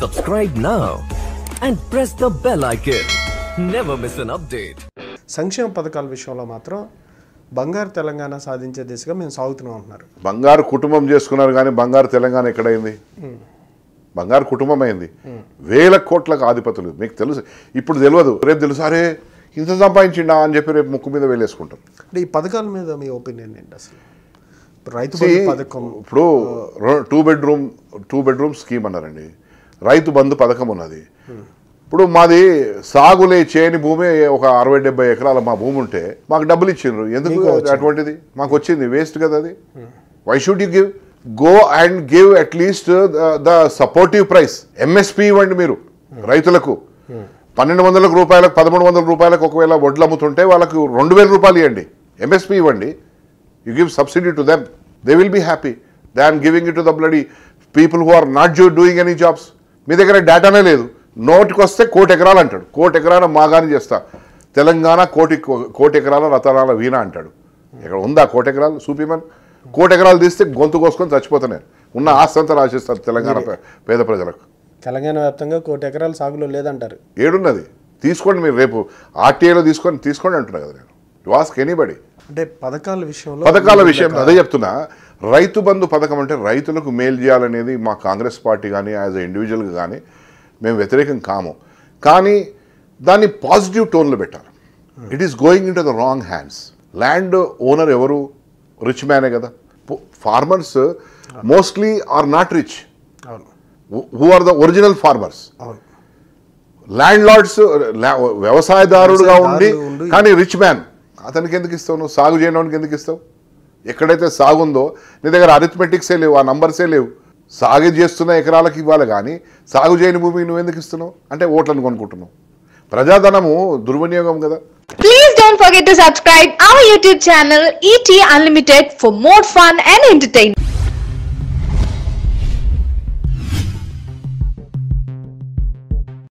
Subscribe now and press the bell icon. Never miss an update. సంక్షేమ పథకాల విషయంలో మాత్రం బంగారు తెలంగాణ సాధించే దిశగా మేము సాగుతున్నాం అంటున్నారు బంగారు కుటుంబం చేసుకున్నారు కానీ బంగారు తెలంగాణ ఎక్కడైంది బంగారు కుటుంబం అయింది వేల కోట్లకు ఆధిపతులు మీకు తెలుసు ఇప్పుడు తెలియదు రేపు తెలుసు అరే ఇంత సంపాదించిండా అని చెప్పి రేపు ముక్కు మీద వేలేసుకుంటారు అంటే ఈ పథకాల మీద మీ ఒపీనియన్ ఏంటి అసలు ఇప్పుడు రైతు See, బంధు పథకం ఇప్పుడు two bedroom two bedroom scheme అన్నారండి రైతు బంధు పథకం ఉన్నది ఇప్పుడు మాది సాగులే చేయని భూమి ఒక అరవై డెబ్బై ఎకరాల మా భూమి ఉంటే మాకు డబ్బులు ఇచ్చిండ్రు ఎందుకు మీకు వచ్చింది. అటువంటిది మాకు వచ్చింది వేస్ట్ కదా అది why should you give go and give at least the supportive price MSP ఇవ్వండి మీరు రైతులకు పన్నెండు వందల రూపాయలకు పదమూడు వందల రూపాయలకు ఒకవేళ వడ్లు అమ్ముతుంటే వాళ్ళకు రెండు వేల రూపాయలు ఇవ్వండి ఎంఎస్పి ఇవ్వండి you give subsidy to them they will be happy than giving it to the bloody people who are not జూ డూయింగ్ ఎనీ జాబ్స్ మీ దగ్గర డేటానే లేదు నోటికి వస్తే కోటి ఎకరాలు అంటాడు కోటి ఎకరాల మాగాని చేస్తా తెలంగాణ కోటి కోటి ఎకరాల రతనాల వీణ అంటాడు ఇక్కడ ఉందా కోటి ఎకరాలు చూపిమన్ కోటి ఎకరాలు తీస్తే గొంతు కోసుకొని చచ్చిపోతాను ఉన్న ఆస్తి అంతా రాసేస్తారు తెలంగాణ పే- పేద ప్రజలకు తెలంగాణ వ్యాప్తంగా కోటి ఎకరాలు సాగులో లేదంటారు ఏడున్నది తీసుకోండి మీరు రేపు ఆర్టీఐలో తీసుకొని తీసుకోండి అంటున్నా కదా నేను యు ఆస్క్ ఎనీబడి అంటే పథకాల విషయంలో పథకాల విషయం అదే చెప్తున్నా రైతు బంధు పథకం అంటే రైతులకు మేలు చేయాలనేది మా కాంగ్రెస్ పార్టీ కానీ యాజ్ ఎ ఇండివిజువల్గా కానీ మేము వ్యతిరేకం కాము కానీ దాన్ని పాజిటివ్ టోన్లో పెట్టాలి it is going in to the wrong hands land owner ఎవరు రిచ్ మ్యానే కదా farmers mostly are not rich అవును who are the original farmers అవును ల్యాండ్ లార్డ్స్ వ్యవసాయదారుడుగా ఉండి వ్యవసాయదారుడు ఉండి- కానీ రిచ్ మ్యాన్ అతనికి ఎందుకు ఇస్తావు నువ్వు సాగు చేయడానికి ఎందుకు ఇస్తావు ఎక్కడైతే సాగు ఉందో నీ దగ్గర అరిథమెటిక్సే లేవు ఆ నంబర్సే లేవు సాగు చేస్తున్న ఎకరాలకు ఇవ్వాలి కానీ సాగు చేయని భూమికి నువ్వు ఎందుకు ఇస్తున్నావు అంటే ఓట్లను కొనుక్కుంటున్నావు ప్రజాధనము దుర్వినియోగం కదా Please don't forget to subscribe our YouTube channel ET Unlimited for more fun and entertainment.